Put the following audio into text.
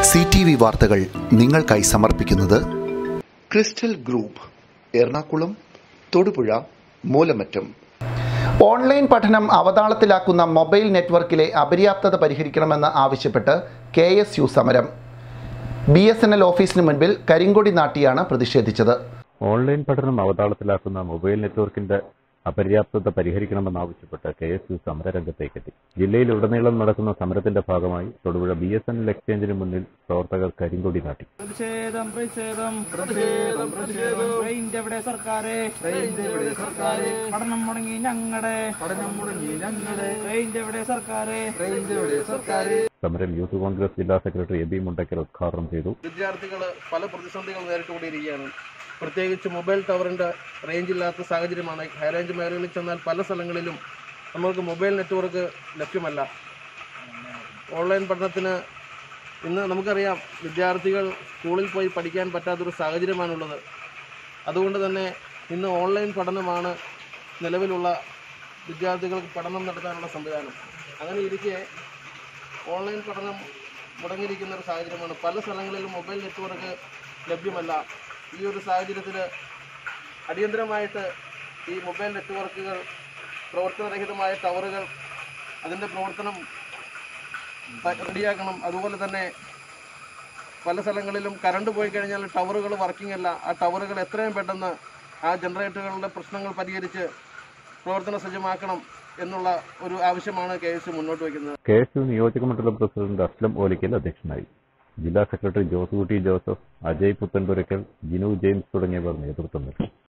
C T V വാർത്തകൾ നിങ്ങൾക്കായി സമർപ്പിക്കുന്നത് crystal group Ernakulam Thodupuzha Moolamattom online പഠനം അവതാളത്തിലാക്കുന്ന മൊബൈൽ നെറ്റ്വർക്കിലെ അപര്യാപ്തത പരിഹരിക്കണമെന്ന് ആവശ്യപ്പെട്ട് കെ എസ് യു സമരം ബി എസ് എൻ എൽ ഓഫീസിന് മുൻപിൽ കരിങ്കൊടി നാട്ടിയാണ് പ്രതിഷേധിച്ചത് ഓൺലൈൻ പഠനം അവതാളത്തിലാക്കുന്ന മൊബൈൽ നെറ്റ്വർക്കിന്റെ അപര്യാപ്തത പരിഹരിക്കണമെന്നാവശ്യപ്പെട്ട് കെ എസ് യു സമരരംഗത്തേക്കെത്തി ജില്ലയിൽ ഉടനീളം നടക്കുന്ന സമരത്തിന്റെ ഭാഗമായി Thodupuzha B S N L എക്സ്ചേഞ്ചിന് മുന്നിൽ പ്രവർത്തകർ കരിങ്കൊടി നാട്ടി പ്രതിഷേധം പ്രതിഷേധം പ്രതിഷേധം പ്രതിഷേധം റേഞ്ച് എവിടെ സർക്കാരെ റേഞ്ച് എവിടെ സർക്കാരെ പഠനം മുടങ്ങി ഞങ്ങളുടെ പഠനം മുടങ്ങി ഞങ്ങളുടെ റേഞ്ച് എവിടെ സർക്കാരെ റേഞ്ച് എവിടെ സർക്കാരെ സമരം യൂത്ത് കോൺഗ്രസ് ജില്ലാ സെക്രട്ടറി എ ബി മുണ്ടക്കൽ ഉദ്ഘാടനം ചെയ്തു വിദ്യാർത്ഥികൾ പല പ്രതിസന്ധികൾ നേരിട്ടുകൊണ്ടിരിക്കുകയാണ് പ്രത്യേകിച്ച് മൊബൈൽ ടവറിൻ്റെ റേഞ്ച് ഇല്ലാത്ത സാഹചര്യമാണ് ഹൈറേഞ്ച് മേഖലകളിൽ ചെന്നാൽ പല സ്ഥലങ്ങളിലും നമ്മൾക്ക് മൊബൈൽ നെറ്റ്വർക്ക് ലഭ്യമല്ല ഓൺലൈൻ പഠനത്തിന് ഇന്ന് നമുക്കറിയാം വിദ്യാർത്ഥികൾ സ്കൂളിൽ പോയി പഠിക്കാൻ പറ്റാത്തൊരു സാഹചര്യമാണുള്ളത് അതുകൊണ്ട് തന്നെ ഇന്ന് ഓൺലൈൻ പഠനമാണ് നിലവിലുള്ള വിദ്യാർത്ഥികൾക്ക് പഠനം നടത്താനുള്ള സംവിധാനം അങ്ങനെ ഇരിക്കെ ഓൺലൈൻ പഠനം മുടങ്ങിയിരിക്കുന്ന ഒരു സാഹചര്യമാണ് പല സ്ഥലങ്ങളിലും മൊബൈൽ നെറ്റ്വർക്ക് ലഭ്യമല്ല ഈ ഒരു സാഹചര്യത്തിൽ അടിയന്തരമായിട്ട് ഈ മൊബൈൽ നെറ്റ്വർക്കുകൾ പ്രവർത്തനരഹിതമായ ടവറുകൾ അതിൻ്റെ പ്രവർത്തനം ത- റെഡിയാക്കണം അതുപോലെ തന്നെ പല സ്ഥലങ്ങളിലും കറണ്ട് പോയി കഴിഞ്ഞാൽ ടവറുകൾ വർക്കിംഗ് അല്ല ആ ടവറുകൾ എത്രയും പെട്ടെന്ന് ആ ജനറേറ്ററുകളുടെ പ്രശ്നങ്ങൾ പരിഹരിച്ച് പ്രവർത്തന സജ്ജമാക്കണം എന്നുള്ള ഒരു ആവശ്യമാണ് കെ എസ് മുന്നോട്ട് വയ്ക്കുന്നത് കെ എസ് യു നിയോജക മണ്ഡലം പ്രസിഡന്റ് അസ്ലം ഓലിക്കൽ അധ്യക്ഷനായി ജില്ലാ secretary Josekutty Joseph Ajay Puthenpurackal Jinu James തുടങ്ങിയവർ നേതൃത്വം നൽകി